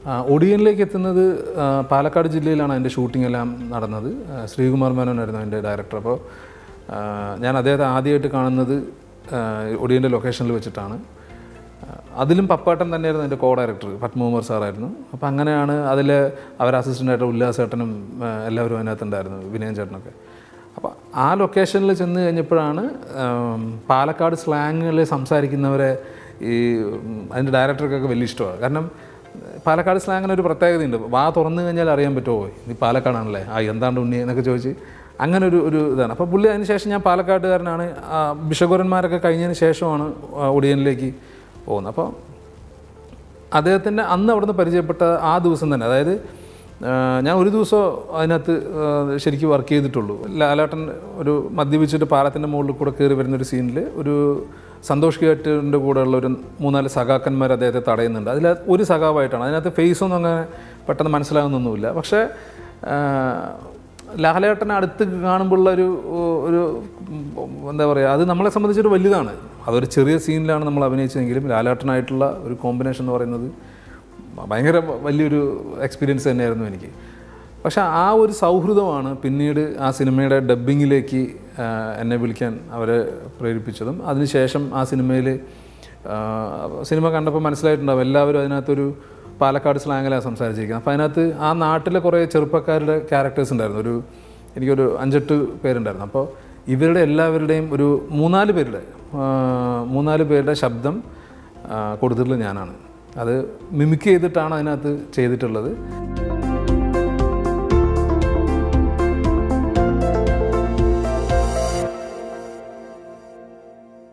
ആ, ഒടിയനിലേക്ക് എത്തുന്നത് ആ, പാലക്കാട് ജില്ലയിലാണ് അതിൻ്റെ ഷൂട്ടിംഗ് എല്ലാം നടന്നത് ആ, ശ്രീകുമാർ മേനോനായിരുന്നു അതിൻ്റെ ഡയറക്ടർ അപ്പോൾ ആ, ഞാൻ അദ്ദേഹത്തെ ആദ്യമായിട്ട് കാണുന്നത് ആ, ഒടിയൻ്റെ ലൊക്കേഷനിൽ വെച്ചിട്ടാണ് ആ, അതിലും പപ്പാട്ടൻ തന്നെയായിരുന്നു എൻ്റെ കോ ഡയറക്ടർ പത്മകുമാർ സാറായിരുന്നു അപ്പോൾ അങ്ങനെയാണ് അതിൽ അവരെ അസിസ്റ്റൻ്റായിട്ട് ഉല്ലാസ് ചേട്ടനും ആ, എല്ലാവരും അതിനകത്തുണ്ടായിരുന്നു വിനയൻ ചേട്ടനൊക്കെ അപ്പോൾ ആ ലൊക്കേഷനിൽ ചെന്ന് കഴിഞ്ഞപ്പോഴാണ് ആം, പാലക്കാട് സ്ലാങ്ങിൽ സംസാരിക്കുന്നവരെ ഈ ഉം, അതിൻ്റെ ഡയറക്ടർക്കൊക്കെ വലിയ ഇഷ്ടമാണ് കാരണം പാലക്കാട് സ്ലാങ്ങിന് ഒരു പ്രത്യേകതയുണ്ട് വാ തുറന്നു കഴിഞ്ഞാൽ അറിയാൻ പറ്റുമോ നീ പാലക്കാടാണല്ലേ ആ എന്താണ്ട് ഉണ്ണി എന്നൊക്കെ ചോദിച്ച് അങ്ങനെ ഒരു ഒരു ഇതാണ് അപ്പോൾ പുള്ളി അതിന് ശേഷം ഞാൻ പാലക്കാട്ടുകാരനാണ് ആ, ബിഷഗുരന്മാരൊക്കെ കഴിഞ്ഞതിന് ശേഷമാണ് ആ, ഒടിയനിലേക്ക് പോകുന്നത് അപ്പോൾ അദ്ദേഹത്തിൻ്റെ അന്ന് അവിടുന്ന് പരിചയപ്പെട്ട ആ ദിവസം തന്നെ അതായത് ആ, ഞാൻ ഒരു ദിവസം അതിനകത്ത് ആ, ശരിക്കും വർക്ക് ചെയ്തിട്ടുള്ളൂ ലാലേട്ടൻ ഒരു മദ്യപിച്ചിട്ട് പാലത്തിൻ്റെ മുകളിൽ കൂടെ കയറി വരുന്ന ഒരു സീനിൽ ഒരു സന്തോഷ് കേട്ടിൻ്റെ കൂടെയുള്ള ഒരു മൂന്നാല് സഖാക്കന്മാർ അദ്ദേഹത്തെ തടയുന്നുണ്ട് അതിൽ ഒരു സഖാവായിട്ടാണ് അതിനകത്ത് ഫേസ് ഒന്നും അങ്ങനെ പെട്ടെന്ന് മനസ്സിലാകുന്നൊന്നുമില്ല പക്ഷേ ആ, ലാലേട്ടനെ അടുത്ത് കാണുമ്പോഴുള്ള ഒരു ഒരു ഉം, എന്താ പറയുക അത് നമ്മളെ സംബന്ധിച്ചൊരു വലുതാണ് അതൊരു ചെറിയ സീനിലാണ് നമ്മൾ അഭിനയിച്ചതെങ്കിലും ലാലേട്ടനായിട്ടുള്ള ഒരു കോമ്പിനേഷൻ എന്ന് പറയുന്നത് ഭയങ്കര വലിയൊരു എക്സ്പീരിയൻസ് തന്നെയായിരുന്നു എനിക്ക് പക്ഷെ ആ ഒരു സൗഹൃദമാണ് പിന്നീട് ആ സിനിമയുടെ ഡബ്ബിങ്ങിലേക്ക് എന്നെ വിളിക്കാൻ അവരെ പ്രേരിപ്പിച്ചതും അതിനുശേഷം ആ സിനിമയിൽ സിനിമ കണ്ടപ്പോൾ മനസ്സിലായിട്ടുണ്ടാവും എല്ലാവരും അതിനകത്തൊരു പാലക്കാട് സ്ലാങ്ങിലാണ് സംസാരിച്ചിരിക്കുന്നത് അപ്പോൾ അതിനകത്ത് ആ നാട്ടിലെ കുറേ ചെറുപ്പക്കാരുടെ ക്യാരക്ടേഴ്സ് ഉണ്ടായിരുന്നു ഒരു എനിക്കൊരു അഞ്ചെട്ട് പേരുണ്ടായിരുന്നു അപ്പോൾ ഇവരുടെ എല്ലാവരുടെയും ഒരു മൂന്നാല് പേരുടെ ആ, മൂന്നാല് പേരുടെ ശബ്ദം ആ, കൊടുത്തിട്ടുള്ളത് ഞാനാണ് അത് മിമിക് ചെയ്തിട്ടാണ് അതിനകത്ത് ചെയ്തിട്ടുള്ളത്